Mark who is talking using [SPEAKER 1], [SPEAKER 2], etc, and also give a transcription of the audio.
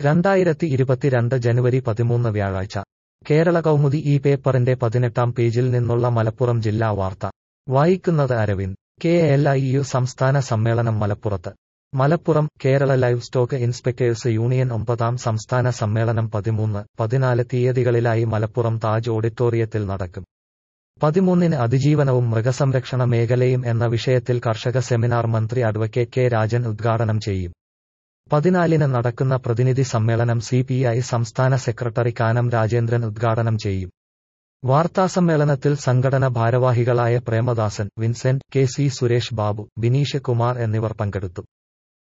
[SPEAKER 1] രണ്ടായിരത്തി ഇരുപത്തിരണ്ട് ജനുവരി പതിമൂന്ന് വ്യാഴാഴ്ച കേരള കൗമുദി ഈ പേപ്പറിന്റെ പതിനെട്ടാം പേജിൽ നിന്നുള്ള മലപ്പുറം ജില്ലാ വാർത്ത വായിക്കുന്നത് Aravind K L I U സംസ്ഥാന സമ്മേളനം മലപ്പുറത്ത് Malappuram Kerala livestock inspectors union ഒമ്പതാം സംസ്ഥാന സമ്മേളനം പതിമൂന്ന് പതിനാല് തീയതികളിലായി മലപ്പുറം താജ് ഓഡിറ്റോറിയത്തിൽ നടക്കും പതിമൂന്നിന് അതിജീവനവും മൃഗസംരക്ഷണ മേഖലയും എന്ന വിഷയത്തിൽ കർഷക സെമിനാർ മന്ത്രി അഡ്വക്കേറ്റ് കെ രാജൻ ഉദ്ഘാടനം ചെയ്യും പതിനാലിന് നടക്കുന്ന പ്രതിനിധി സമ്മേളനം സി പി ഐ സംസ്ഥാന സെക്രട്ടറി കാനം രാജേന്ദ്രൻ ഉദ്ഘാടനം ചെയ്യും വാർത്താസമ്മേളനത്തിൽ സംഘടന ഭാരവാഹികളായ പ്രേമദാസൻ വിൻസെന്റ് കെ സി സുരേഷ് ബാബു ബിനീഷ് കുമാർ എന്നിവർ പങ്കെടുത്തു